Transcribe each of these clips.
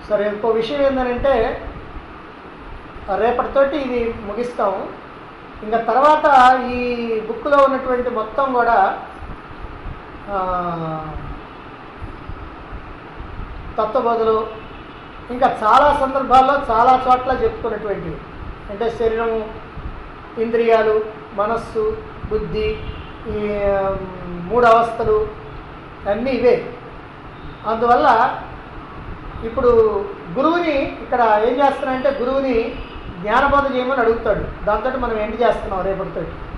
సరే ఇంకో విషయం ఏంటంటే రేపటితోటి ఇది ముగిస్తాము ఇంకా తర్వాత ఈ బుక్లో ఉన్నటువంటి మొత్తం కూడా ఆ, తత్వబోధలు ఇంకా చాలా సందర్భాల్లో చాలా చోట్ల చెప్పుకున్నటువంటివి అంటే శరీరము ఇంద్రియాలు మనస్సు బుద్ధి ఈ ఆ, మూడు అవస్థలు అన్నీ ఇవే అందువల్ల ఇప్పుడు గురువుని ఇక్కడ ఏం చేస్తున్నాడంటే గురువుని జ్ఞానబోధ చేయమని అడుగుతాడు దాంతో మనం ఎండ్ చేస్తున్నాం రేపటితో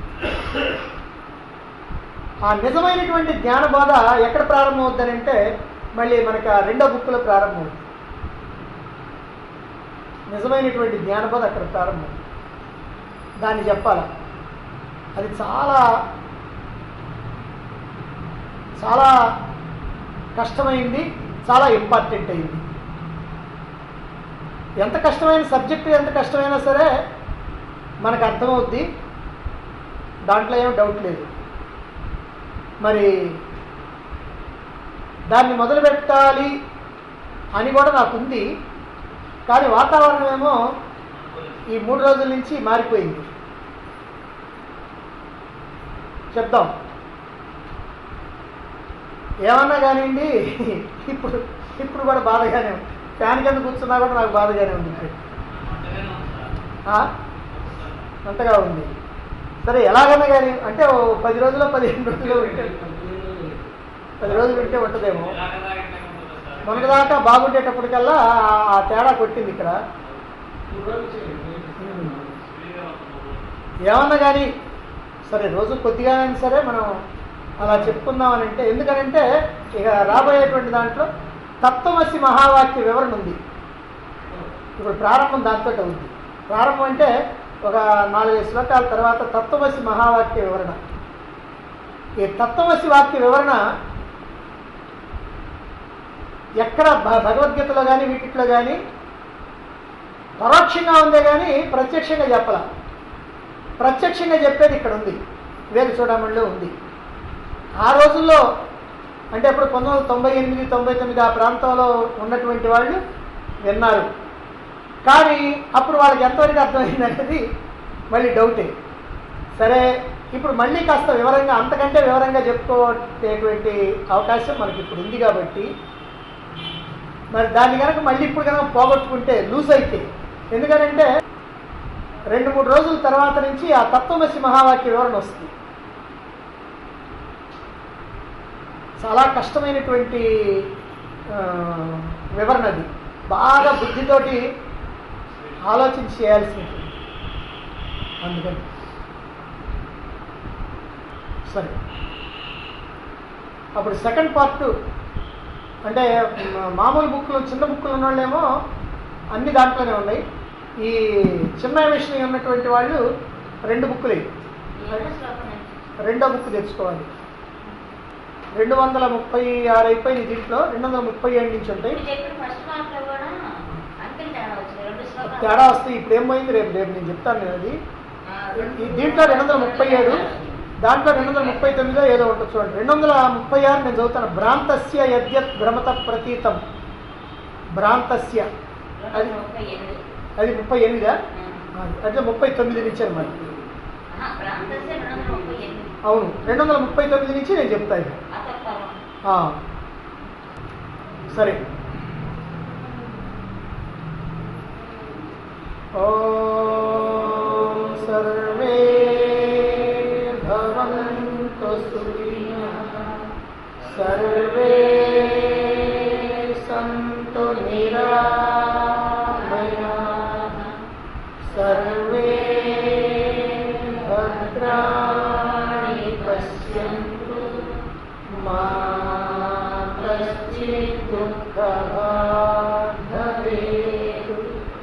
ఆ నిజమైనటువంటి జ్ఞానబోధ ఎక్కడ ప్రారంభమవుతుందంటే మళ్ళీ మనకి ఆ రెండో బుక్లో ప్రారంభమవుతుంది నిజమైనటువంటి జ్ఞానబోధ అక్కడ ప్రారంభం దాన్ని చెప్పాల అది చాలా చాలా కష్టమైంది చాలా ఇంపార్టెంట్ అయింది ఎంత కష్టమైన సబ్జెక్టు ఎంత కష్టమైనా సరే మనకు అర్థమవుద్ది దాంట్లో ఏం డౌట్ లేదు మరి దాన్ని మొదలు పెట్టాలి అని కూడా నాకు ఉంది కానీ వాతావరణం ఏమో ఈ మూడు రోజుల నుంచి మారిపోయింది చెప్దాం ఏమన్నా కానివ్వండి ఇప్పుడు ఇప్పుడు కూడా బాధగానే ఉంది ఫ్యాన్ కింద కూర్చున్నా కూడా నాకు బాధగానే ఉంది ఇప్పుడు. ఆ? అంతగా ఉంది సరే ఎలాగన్నా కానీ అంటే ఓ పది రోజులు పదిహేను రోజులు ఉంటే పది రోజులు ఉంటే ఉంటుందేమో మొన్నటిదాకా బాగుండేటప్పటికల్లా ఆ- ఆ తేడా కొట్టింది ఇక్కడ ఏమన్నా కానీ సరే రోజు కొద్దిగా అయినా సరే మనం అలా చెప్పుకుందామని అంటే ఎందుకనంటే ఇక రాబోయేటువంటి దాంట్లో తత్వమసి మహావాక్య వివరణ ఉంది ఇప్పుడు ప్రారంభం దాంతో ఉంది ప్రారంభం అంటే ఒక నాలుగైదు శ్లోకాల తర్వాత తత్వమసి మహావాక్య వివరణ ఈ తత్వమసి వాక్య వివరణ ఎక్కడ భ- భగవద్గీతలో కానీ వీటిలో కానీ పరోక్షంగా ఉందే కానీ ప్రత్యక్షంగా చెప్పాల ప్రత్యక్షంగా చెప్పేది ఇక్కడ ఉంది వేరు చూడమణిలో ఉంది ఆ రోజుల్లో అంటే ఇప్పుడు పంతొమ్మిది వందల తొంభై ఎనిమిది తొంభై తొమ్మిది ఆ ప్రాంతంలో ఉన్నటువంటి వాళ్ళు విన్నారు కానీ అప్పుడు వాళ్ళకి ఎంతవరకు అర్థమైంది అనేది మళ్ళీ డౌటే సరే ఇప్పుడు మళ్ళీ కాస్త వివరంగా అంతకంటే వివరంగా చెప్పుకోవటటువంటి అవకాశం మనకి ఇప్పుడు ఉంది కాబట్టి మరి దాన్ని కనుక మళ్ళీ ఇప్పుడు కనుక పోగొట్టుకుంటే లూజ్ అయితే ఎందుకనంటే రెండు మూడు రోజుల తర్వాత నుంచి ఆ తత్వమసి మహావాక్య వివరణ వస్తుంది చాలా కష్టమైనటువంటి ఆ, వివరణ అది బాగా బుద్ధితోటి ఆలోచించి చేయాల్సి ఉంటుంది అందుకని సరే అప్పుడు సెకండ్ పార్ట్ అంటే మ- మామూలు బుక్లు చిన్న బుక్లు ఉన్న వాళ్ళేమో అన్ని దాంట్లోనే ఉన్నాయి ఈ చిన్న విషయం ఉన్నటువంటి వాళ్ళు రెండు బుక్కులు రెండో బుక్ తెచ్చుకోవాలి రెండు వందల ముప్పై ఆరు అయిపోయింది దీంట్లో రెండు వందల ముప్పై ఏడు నుంచి ఉంటాయి మీరు చెప్పిన ఫస్ట్ మార్క్ లో కూడా అంకెలు తేడా వచ్చింది రెండు శ్లోకాలు తేడా వస్తే ఇప్పుడు ఏమైంది రేపు రేపు నేను చెప్తాను నేను అది ఆ, ఈ దీంట్లో రెండు వందల ముప్పై ఏడు దాంట్లో రెండు వందల ముప్పై తొమ్మిదో ఏదో ఉంటుంది చూడండి రెండు వందల ముప్పై ఆరు నేను చదువుతాను భ్రాంతస్య యద్యత్ భ్రమత ప్రతీతం భ్రాంతస్య రెండు వందల ముప్పై ఎనిమిది అది ముప్పై ఎనిమిదా ఆ. అది అంటే ముప్పై తొమ్మిది నుంచి అనమాట ఆహా, ప్రాంతస్య రెండు వందల ముప్పై ఎనిమిది అవును రెండు వందల ముప్పై తొమ్మిది నుంచి నేను చెప్తాను ఇక. అతపరం ఆ. సరే ఓం సర్వే భవంతు సుఖినః సర్వే సంతు నిరామయాః సర్వే భద్రాణి పశ్యంతు మా కశ్చిత్ దుఃఖభాగ్ భవేత్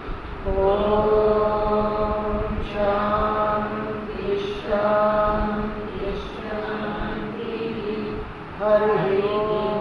ఓం శాంతి శాంతి శాంతి హరి ఓం